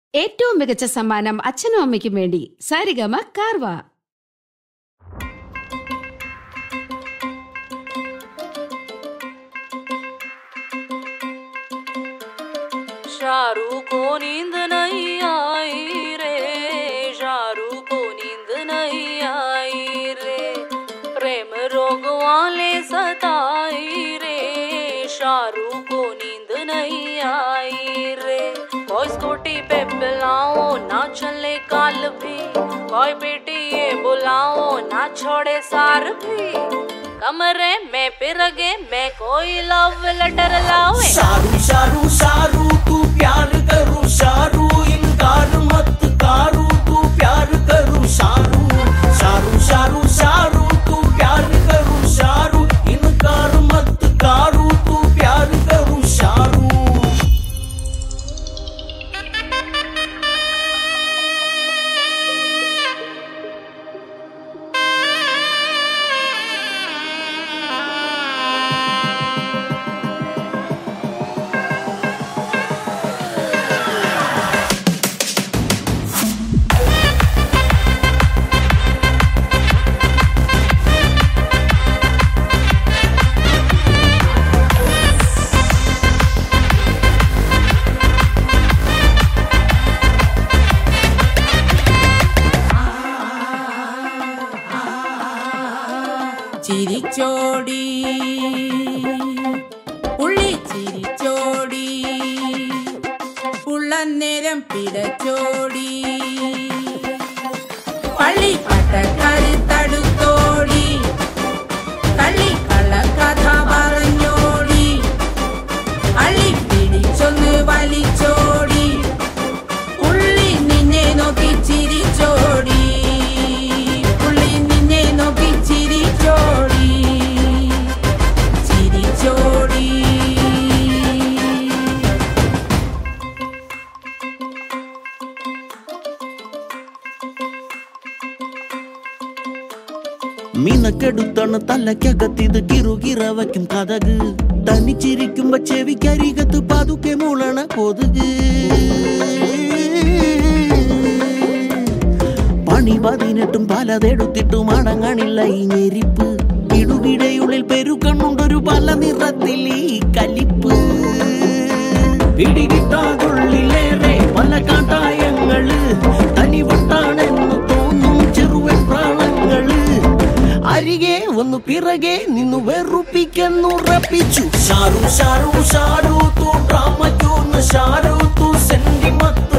ഏറ്റവും മികച്ച സമ്മാനം അച്ഛനും അമ്മയ്ക്കും വേണ്ടി സാരിഗമ കാർവ शाहरुख को नींद नहीं आई रे शाहरुख को नींद नहीं आई रे प्रेम रोग वाले सताई रे शाहरुख को नींद नहीं आई रे कोई स्कूटी पे पिलाओ ना चले काल भी कोई बेटी ये बुलाओ ना छोड़े सार भी कमरे में पिरगे मैं कोई लव लेटर लावे शारू शारू शारू तू प्यार करू शारू इनकार मत कारू तू प्यार करू शारू शारू शारू शारू तू प्यार करू शारू इनकार मत कारू तू प्यार करू शारू ചിരിച്ചോടി പുള്ളി ചിരിച്ചോടി പുള്ളന്നേരം പിടച്ചോടി പള്ളി പട്ടക്കാരി തടുത്തോടി കള്ളി കള്ളക്കഥ പറഞ്ഞോടി അള്ളി പിടിച്ചൊന്ന് വലിച്ചോടി പുള്ളി നിന്നെ നോക്കി ചിരിച്ചോടി പുള്ളി നിന്നെ നോക്കി ചിരിച്ചോടി ചിരിച്ചോടി മിനക്കെടുത്താണ് തലക്കകത്തിത് കിറുകിറ വയ്ക്കും കഥക് തനിച്ചിരിക്കുമ്പോ ചെവിക്കരികത്ത് പതുക്കെ മൂളണ കൊതുക് പണി പതിനെട്ടും പലതെടുത്തിട്ടും അടങ്ങണില്ല ഈ ഞെരിപ്പ് ഇടുകിടയുള്ളിൽ പെരുക്കണ്ണുണ്ടൊരു പല നിറത്തിൽ ഈ കലിപ്പ് പിടികിട്ടാതുള്ളിലേറെ പല കാട്ടായങ്ങള് തനിവട്ടാണെന്ന് തോന്നും ചെറുവൻ പ്രാണങ്ങള് അരികെ ഒന്ന് പിറകെ നിന്നു വെറുപ്പിക്കെന്നുറപ്പിച്ചു ഷാരു ഷാരു ഷാരു തൂ ഡ്രാമ ക്യൂന്ന് ഷാരു തൂ സെന്റിമത്ത്